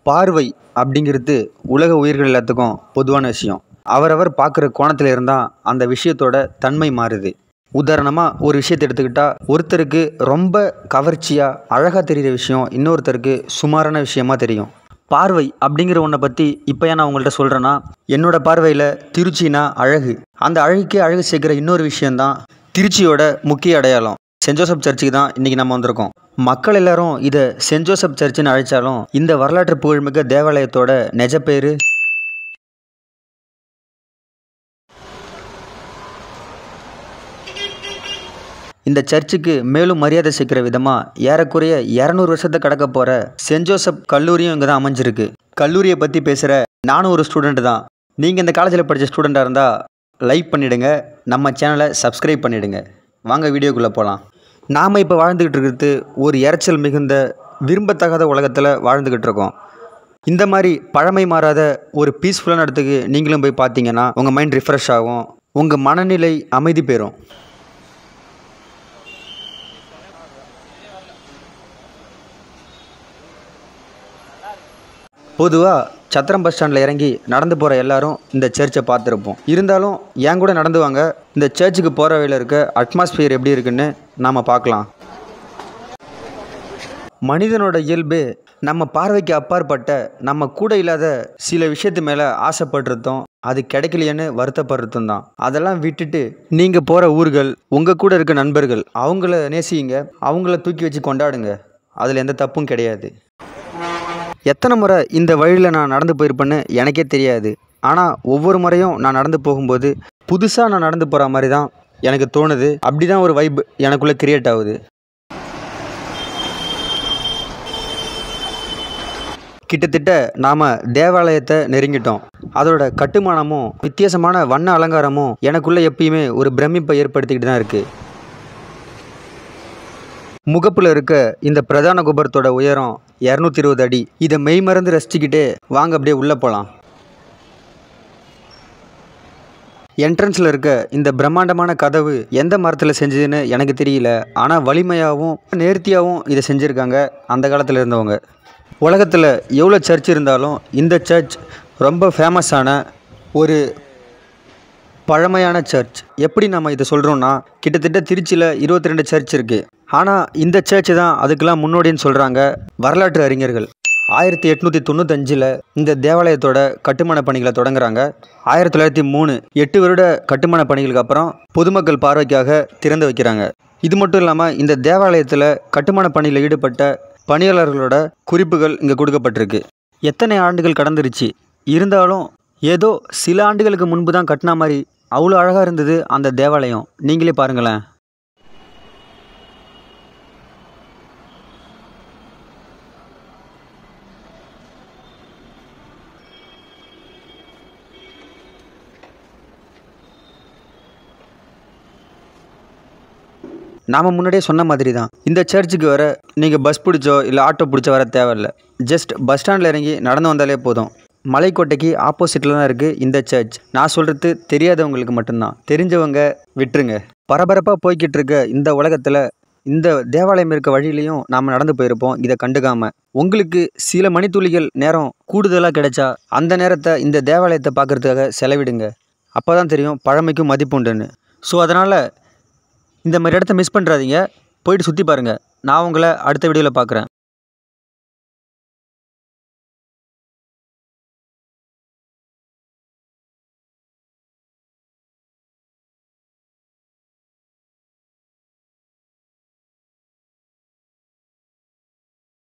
பார்வை அப்படிங்கிறது உலக உயிர்கள் எல்லாத்துக்கும் பொதுவான விஷயம் அவரவர் பார்க்குற கோணத்தில் இருந்தால் அந்த விஷயத்தோட தன்மை மாறுது உதாரணமாக ஒரு விஷயத்தை எடுத்துக்கிட்டால் ஒருத்தருக்கு ரொம்ப கவர்ச்சியாக அழகாக தெரிகிற விஷயம் இன்னொருத்தருக்கு சுமாரான விஷயமா தெரியும் பார்வை அப்படிங்கிற ஒன்றை பற்றி இப்போ ஏன் நான் உங்கள்கிட்ட சொல்கிறேன்னா என்னோட பார்வையில் திருச்சினா அழகு அந்த அழகுக்கே அழகு சேர்க்குற இன்னொரு விஷயந்தான் திருச்சியோட முக்கிய அடையாளம் சென்ட் ஜோசப் சர்ச்சுக்கு தான் இன்றைக்கி நம்ம வந்திருக்கோம் மக்கள் எல்லாரும் இதை சென்ட் ஜோசப் சர்ச்சுன்னு அழைச்சாலும் இந்த வரலாற்று புகழ்மிக்க தேவாலயத்தோட நிஜ பேர் இந்த சர்ச்சுக்கு மேலும் மரியாதை சேர்க்கிற விதமாக ஏறக்குறைய இரநூறு வருஷத்தை கடக்க போகிற சென்ட் ஜோசப் கல்லூரியும் இங்கே தான் அமைஞ்சிருக்கு கல்லூரியை பற்றி பேசுகிற நானும் ஒரு ஸ்டூடெண்ட் தான் நீங்கள் இந்த காலேஜில் படித்த ஸ்டூடெண்ட்டாக இருந்தால் லைக் பண்ணிவிடுங்க நம்ம சேனலை சப்ஸ்கிரைப் பண்ணிவிடுங்க வாங்க வீடியோக்குள்ளே போகலாம் நாம் இப்போ வாழ்ந்துக்கிட்டு இருக்கிறது ஒரு இரைச்சல் மிகுந்த விரும்பத்தகாத உலகத்தில் வாழ்ந்துக்கிட்டு இருக்கோம் இந்த மாதிரி பழமை மாறாத ஒரு பீஸ்ஃபுல்லான இடத்துக்கு நீங்களும் போய் பார்த்தீங்கன்னா உங்கள் மைண்ட் ரிஃப்ரெஷ் ஆகும் உங்கள் மனநிலை அமைதி பெறும் பொதுவாக சத்திரம் பஸ் ஸ்டாண்டில் இறங்கி நடந்து போகிற எல்லாரும் இந்த சர்ச்சை பார்த்துருப்போம் இருந்தாலும் என் கூட நடந்து வாங்க இந்த சர்ச்சுக்கு போகிற வழியில் இருக்க அட்மாஸ்பியர் எப்படி இருக்குன்னு நாம் பார்க்கலாம் மனிதனோட இயல்பு நம்ம பார்வைக்கு அப்பாற்பட்ட நம்ம கூட இல்லாத சில விஷயத்து மேலே ஆசைப்படுறதும் அது கிடைக்கலையேன்னு வருத்தப்படுறதும் தான் அதெல்லாம் விட்டுட்டு நீங்கள் போகிற ஊர்கள் உங்கள் கூட இருக்க நண்பர்கள் அவங்கள நேசிங்க அவங்கள தூக்கி வச்சு கொண்டாடுங்க அதில் எந்த தப்பும் கிடையாது எத்தனை முறை இந்த வழியில் நான் நடந்து போயிருப்பேன்னு எனக்கே தெரியாது ஆனால் ஒவ்வொரு முறையும் நான் நடந்து போகும்போது புதுசாக நான் நடந்து போகிற மாதிரி தான் எனக்கு தோணுது அப்படி தான் ஒரு வைப் எனக்குள்ளே கிரியேட் ஆகுது கிட்டத்தட்ட நாம் தேவாலயத்தை நெருங்கிட்டோம் அதோட கட்டுமானமும் வித்தியாசமான வண்ண அலங்காரமும் எனக்குள்ளே எப்பயுமே ஒரு பிரமிப்பை ஏற்படுத்திக்கிட்டு தான் இருக்குது முகப்பில் இருக்க இந்த பிரதான கோபுரத்தோட உயரம் இரநூத்தி இருபது அடி இதை மெய்மறந்து ரசிச்சுக்கிட்டே வாங்க அப்படியே உள்ளே போகலாம் என்ட்ரன்ஸில் இருக்க இந்த பிரம்மாண்டமான கதவு எந்த மரத்தில் செஞ்சதுன்னு எனக்கு தெரியல ஆனால் வலிமையாகவும் நேர்த்தியாகவும் இதை செஞ்சுருக்காங்க அந்த காலத்தில் இருந்தவங்க உலகத்தில் எவ்வளோ சர்ச் இருந்தாலும் இந்த சர்ச் ரொம்ப ஃபேமஸான ஒரு பழமையான சர்ச் எப்படி நம்ம இதை சொல்கிறோன்னா கிட்டத்தட்ட திருச்சியில் இருபத்தி ரெண்டு சர்ச் இருக்குது ஆனால் இந்த சர்ச் தான் அதுக்கெல்லாம் முன்னோடின்னு சொல்கிறாங்க வரலாற்று அறிஞர்கள் ஆயிரத்தி எட்நூற்றி தொண்ணூத்தஞ்சில் இந்த தேவாலயத்தோட கட்டுமான பணிகளை தொடங்குறாங்க ஆயிரத்தி தொள்ளாயிரத்தி மூணு எட்டு வருட கட்டுமான பணிகளுக்கு அப்புறம் பொதுமக்கள் பார்வைக்காக திறந்து வைக்கிறாங்க இது மட்டும் இல்லாமல் இந்த தேவாலயத்தில் கட்டுமான பணியில் ஈடுபட்ட பணியாளர்களோட குறிப்புகள் இங்கே கொடுக்கப்பட்டிருக்கு எத்தனை ஆண்டுகள் கடந்துருச்சு இருந்தாலும் ஏதோ சில ஆண்டுகளுக்கு முன்பு தான் கட்டின மாதிரி அவ்வளோ அழகாக இருந்தது அந்த தேவாலயம் நீங்களே பாருங்களேன் நாம் முன்னாடியே சொன்ன மாதிரி தான் இந்த சர்ச்சுக்கு வர நீங்கள் பஸ் பிடிச்சோ இல்லை ஆட்டோ பிடிச்சோ வர தேவையில்ல ஜஸ்ட் பஸ் ஸ்டாண்டில் இறங்கி நடந்து வந்தாலே போதும் மலைக்கோட்டைக்கு ஆப்போசிட்டில் தான் இருக்குது இந்த சர்ச் நான் சொல்கிறது தெரியாதவங்களுக்கு மட்டும்தான் தெரிஞ்சவங்க விட்டுருங்க பரபரப்பாக போய்கிட்டு இருக்க இந்த உலகத்தில் இந்த தேவாலயம் இருக்க வழியிலையும் நாம் நடந்து போயிருப்போம் இதை கண்டுக்காம உங்களுக்கு சில மணித்துளிகள் நேரம் கூடுதலாக கிடைச்சா அந்த நேரத்தை இந்த தேவாலயத்தை பார்க்குறதுக்காக செலவிடுங்க அப்போ தான் தெரியும் பழமைக்கும் மதிப்பு உண்டுன்னு ஸோ அதனால் இந்த மாதிரி இடத்த மிஸ் பண்ணுறாதீங்க போயிட்டு சுற்றி பாருங்கள் நான் உங்களை அடுத்த வீடியோவில் பார்க்குறேன்